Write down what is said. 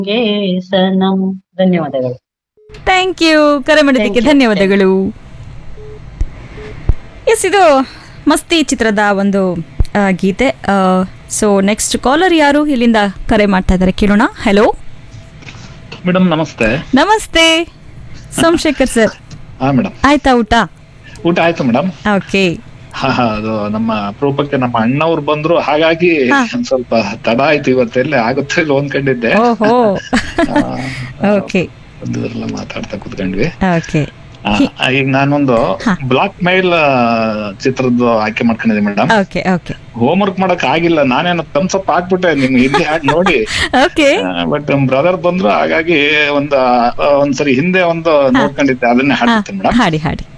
ಗೆ ಸನಂ ಧನ್ಯವಾದಗಳು thank you ಕರೆ ಮಾಡಿದ್ದಕ್ಕೆ Thank you. ಧನ್ಯವಾದಗಳು ಎಸ್ ಇದು ಮಸ್ತಿ ಚಿತ್ರದ ಒಂದು ಆ, ಗೀತೆ ಸೊ ನೆಕ್ಸ್ಟ್ ಕಾಲರ್ ಯಾರು ಇಲ್ಲಿಂದ ಕರೆ ಮಾಡ್ತಾ ಇದ್ದಾರೆ ಕೇಳೋಣ ಹಲೋ ಮೇಡಮ್ ನಮಸ್ತೆ ನಮಸ್ತೆ ಸೋಮಶೇಖರ್ ಸರ್ ಹಾ ಮೇಡಮ್ ಆಯ್ತಾ ಊಟ ಊಟ ಆಯ್ತು ಮೇಡಮ್ ಓಕೆ ಹಾ ಹಾ ಅದು ನಮ್ಮ ಅಪರೂಪಕ್ಕೆ ನಮ್ಮ ಅಣ್ಣವ್ರು ಬಂದ್ರು ಹಾಗಾಗಿ ಹಾ. ಒಂದ್ ಸ್ವಲ್ಪ ತಡ ಆಯ್ತು ಇವತ್ತೆಲ್ಲ ಆಗುತ್ತೆ ಇಲ್ಲ ಅನ್ಕೊಂಡಿದ್ದೆ ಓಹೋ ಆ, ಓಕೆ ಬಂದಿದ್ರಲ್ಲ ಮಾತಾಡ್ತಾ ಕುತ್ಕೊಂಡ್ವಿ ಓಕೆ ಆ, ಈಗ ನಾನೊಂದು ಹಾ. ಬ್ಲಾಕ್ ಮೇಲ್ ಚಿತ್ರದ್ದು ಆಯ್ಕೆ ಮಾಡ್ಕೊಂಡಿದ್ದೆ madam okay okay home work ಮಾಡಕ್ ಆಗಿಲ್ಲ ನಾನೇನು ಥಮ್ಸ್ ಅಪ್ ಹಾಕ್ಬಿಟ್ಟೆ ನಿಮ್ಗೆ ಹಿಂದಿ ಹಾಡ್ ನೋಡಿ ಓಕೆ ಬಟ್ ನಮ್ ಬ್ರದರ್ ಬಂದ್ರು ಹಾಗಾಗಿ ಒಂದ್ ಆ, ಒಂದ್ಸರಿ ಹಿಂದೆ ಒಂದು ನೋಡ್ಕೊಂಡಿದ್ದೆ ಅದನ್ನೇ ಹಾಡ್ತೀನಿ ಮೇಡಮ್ ಹಾಡಿ ಹಾಡಿ